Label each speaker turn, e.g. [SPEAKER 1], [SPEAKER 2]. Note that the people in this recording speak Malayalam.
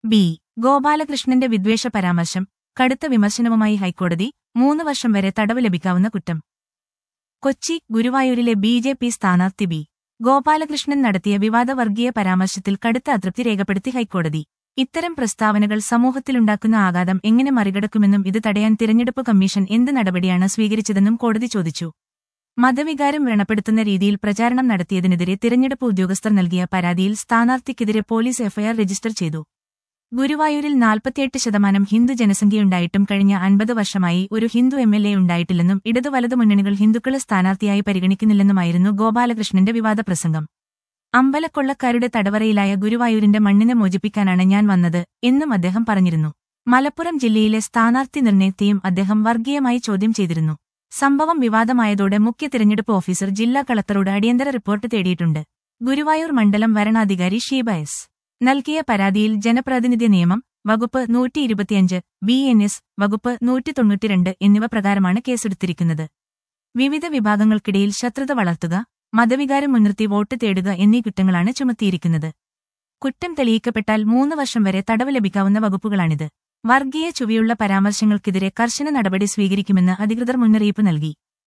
[SPEAKER 1] ബി ഗോപാലകൃഷ്ണന്റെ വിദ്വേഷ പരാമർശം കടുത്ത വിമർശനവുമായി ഹൈക്കോടതി മൂന്ന് വർഷം വരെ തടവ് ലഭിക്കാവുന്ന കുറ്റം കൊച്ചി ഗുരുവായൂരിലെ ബി ജെ പി സ്ഥാനാർത്ഥി ബി ഗോപാലകൃഷ്ണൻ നടത്തിയ വിവാദ വർഗീയ പരാമർശത്തിൽ കടുത്ത അതൃപ്തി രേഖപ്പെടുത്തി ഹൈക്കോടതി ഇത്തരം പ്രസ്താവനകൾ സമൂഹത്തിലുണ്ടാക്കുന്ന ആഘാതം എങ്ങനെ മറികടക്കുമെന്നും ഇത് തടയാൻ തിരഞ്ഞെടുപ്പ് കമ്മീഷൻ എന്ത് നടപടിയാണ് സ്വീകരിച്ചതെന്നും കോടതി ചോദിച്ചു മതവികാരം വ്രണപ്പെടുത്തുന്ന രീതിയിൽ പ്രചാരണം നടത്തിയതിനെതിരെ തിരഞ്ഞെടുപ്പ് ഉദ്യോഗസ്ഥർ നൽകിയ പരാതിയിൽ സ്ഥാനാർത്ഥിക്കെതിരെ പോലീസ് എഫ്ഐആർ രജിസ്റ്റർ ചെയ്തു ഗുരുവായൂരിൽ നാൽപ്പത്തിയെട്ട് ശതമാനം ഹിന്ദു ജനസംഖ്യയുണ്ടായിട്ടും കഴിഞ്ഞ അൻപത് വർഷമായി ഒരു ഹിന്ദു എം എൽ എ ഉണ്ടായിട്ടില്ലെന്നും ഇടതു വലതു മുന്നണികൾ ഹിന്ദുക്കളെ സ്ഥാനാർത്ഥിയായി പരിഗണിക്കുന്നില്ലെന്നുമായിരുന്നു ഗോപാലകൃഷ്ണന്റെ വിവാദ പ്രസംഗം അമ്പലക്കൊള്ളക്കാരുടെ തടവറയിലായ ഗുരുവായൂരിന്റെ മണ്ണിനെ മോചിപ്പിക്കാനാണ് ഞാൻ വന്നത് എന്നും അദ്ദേഹം പറഞ്ഞിരുന്നു മലപ്പുറം ജില്ലയിലെ സ്ഥാനാർത്ഥി നിർണയത്തെയും അദ്ദേഹം വർഗീയമായി ചോദ്യം ചെയ്തിരുന്നു സംഭവം വിവാദമായതോടെ മുഖ്യ തിരഞ്ഞെടുപ്പ് ഓഫീസർ ജില്ലാ കളക്ടറോട് അടിയന്തര റിപ്പോർട്ട് തേടിയിട്ടുണ്ട് ഗുരുവായൂർ മണ്ഡലം വരണാധികാരി ഷീബ എസ് നൽകിയ പരാതിയിൽ ജനപ്രാതിനിധ്യ നിയമം വകുപ്പ് നൂറ്റി ഇരുപത്തിയഞ്ച് ബി എൻ എസ് വകുപ്പ് നൂറ്റി തൊണ്ണൂറ്റിരണ്ട് എന്നിവ പ്രകാരമാണ് കേസെടുത്തിരിക്കുന്നത് വിവിധ വിഭാഗങ്ങൾക്കിടയിൽ ശത്രുത വളർത്തുക മതവികാരം മുൻനിർത്തി വോട്ട് തേടുക എന്നീ കുറ്റങ്ങളാണ് ചുമത്തിയിരിക്കുന്നത് കുറ്റം തെളിയിക്കപ്പെട്ടാൽ മൂന്ന് വർഷം വരെ തടവ് ലഭിക്കാവുന്ന വകുപ്പുകളാണിത് വർഗീയ ചുവയുള്ള പരാമർശങ്ങൾക്കെതിരെ കർശന നടപടി സ്വീകരിക്കുമെന്ന് അധികൃതർ മുന്നറിയിപ്പ് നൽകി